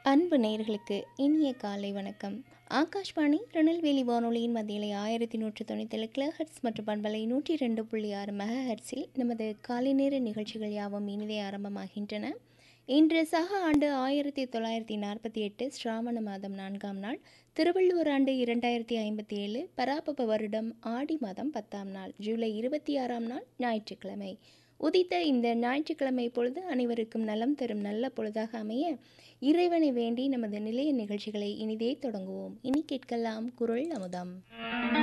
அன்பு நேயர்களுக்கு இனிய காலை வணக்கம் ஆகாஷ்வாணி திருநெல்வேலி வானொலியின் மத்தியிலை ஆயிரத்தி நூற்று தொண்ணூத்தேழு கிலோஹெர்ட்ஸ் மற்றும் பண்பலை நூற்றி ரெண்டு புள்ளி ஆறு மெகாஹெர்ட்ஸில் நமது காலை நேர நிகழ்ச்சிகள் யாவும் இனிதே ஆரம்பமாகின்றன இன்று சக ஆண்டு ஆயிரத்தி தொள்ளாயிரத்தி நாற்பத்தி எட்டு ஸ்ராவண மாதம் நான்காம் நாள் திருவள்ளுவர் ஆண்டு இரண்டாயிரத்தி ஐம்பத்தி ஏழு பராபப வருடம் ஆடி மாதம் பத்தாம் நாள் ஜூலை இருபத்தி ஆறாம் நாள் ஞாயிற்றுக்கிழமை உதித்த இந்த ஞாயிற்றுக்கிழமை பொழுது அனைவருக்கும் நலம் தரும் நல்ல பொழுதாக அமைய இறைவனை வேண்டி நமது நிலைய நிகழ்ச்சிகளை இனிதே தொடங்குவோம் இனி கேட்கலாம் குரல் அமுதம்